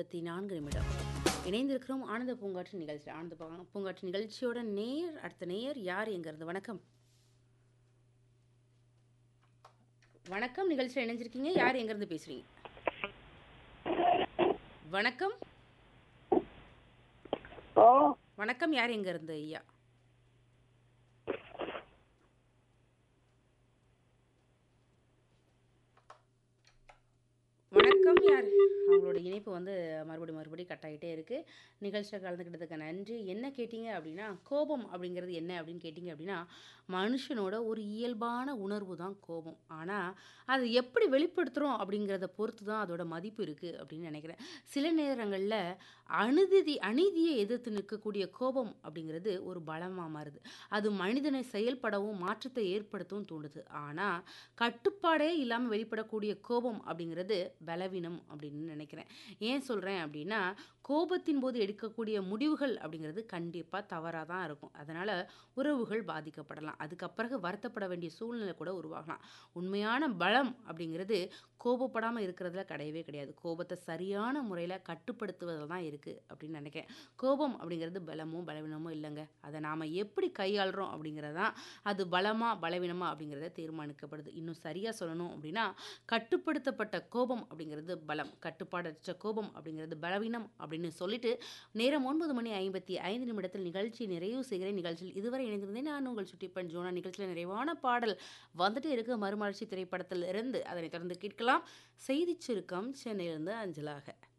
ஐம்பத்தி நான்கு நிமிடம் இணைந்திருக்கிறோம் ஆனந்த பூங்காற்று நிகழ்ச்சி ஆனந்த பூங்கா- பூங்காற்று நிகழ்ச்சியோட நேர் அடுத்த நேயர் யார் எங்கிறது வணக்கம் வணக்கம் நிகழ்ச்சியில் இணைஞ்சிருக்கீங்க யார் எங்கிருந்து பேசுறீங்க வணக்கம் ஓ வணக்கம் யார் எங்க இருந்து ஐயா வணக்கம் யார் அவங்களோட இணைப்பு வந்து மறுபடியும் மறுபடியும் கட் ஆகிட்டே இருக்கு நிகழ்ச்சியில் கலந்துக்கிட்டதுக்கு நன்றி என்ன கேட்டிங்க அப்படின்னா கோபம் அப்படிங்கிறது என்ன அப்படின்னு கேட்டிங்க அப்படின்னா மனுஷனோட ஒரு இயல்பான உணர்வு தான் கோபம் ஆனால் அது எப்படி வெளிப்படுத்துகிறோம் அப்படிங்கிறத பொறுத்து தான் அதோட மதிப்பு இருக்குது அப்படின்னு நினைக்கிறேன் சில நேரங்களில் அநீதி அநீதியை எதிர்த்து நிற்கக்கூடிய கோபம் அப்படிங்கிறது ஒரு பலமாக மாறுது அது மனிதனை செயல்படவும் மாற்றத்தை ஏற்படுத்தவும் தூண்டுது ஆனால் கட்டுப்பாடே இல்லாமல் வெளிப்படக்கூடிய கோபம் அப்படிங்கிறது பலவீனம் அப்படின்னு நினைக்கிறேன் ஏன் சொல்கிறேன் அப்படின்னா கோபத்தின் போது எடுக்கக்கூடிய முடிவுகள் அப்படிங்கிறது கண்டிப்பாக தவறாக தான் இருக்கும் அதனால் உறவுகள் பாதிக்கப்படலாம் அதுக்கப்பிறகு வருத்தப்பட வேண்டிய சூழ்நிலை கூட உருவாகலாம் உண்மையான பலம் அப்படிங்கிறது கோபப்படாமல் இருக்கிறதுல கிடையவே கிடையாது கோபத்தை சரியான முறையில் கட்டுப்படுத்துவதில் தான் இருக்குது அப்படின்னு நினைக்கிறேன் கோபம் அப்படிங்கிறது பலமும் பலவீனமும் இல்லைங்க அதை நாம் எப்படி கையாளுறோம் அப்படிங்கிறது தான் அது பலமா பலவீனமா அப்படிங்கிறத தீர்மானிக்கப்படுது இன்னும் சரியாக சொல்லணும் அப்படின்னா கட்டுப்படுத்தப்பட்ட கோபம் அப்படிங்கிறது பலம் கட்டுப்பாடற்ற கோபம் அப்படிங்கிறது பலவீனம் அப்படின்னு சொல்லிட்டு நேரம் ஒன்பது மணி ஐம்பத்தி ஐந்து நிமிடத்தில் நிகழ்ச்சி நிறைவு செய்கிற நிகழ்ச்சியில் இதுவரை இணைந்திருந்தேன் நான் உங்கள் சுட்டிப்பன் ஜோனா நிகழ்ச்சியில் நிறைவான பாடல் வந்துட்டு இருக்க மறுமலர்ச்சி திரைப்படத்தில் இருந்து அதனை தொடர்ந்து கேட்கலாம் செய்திச் சுருக்கம் சென்னையிலிருந்து அஞ்சலாக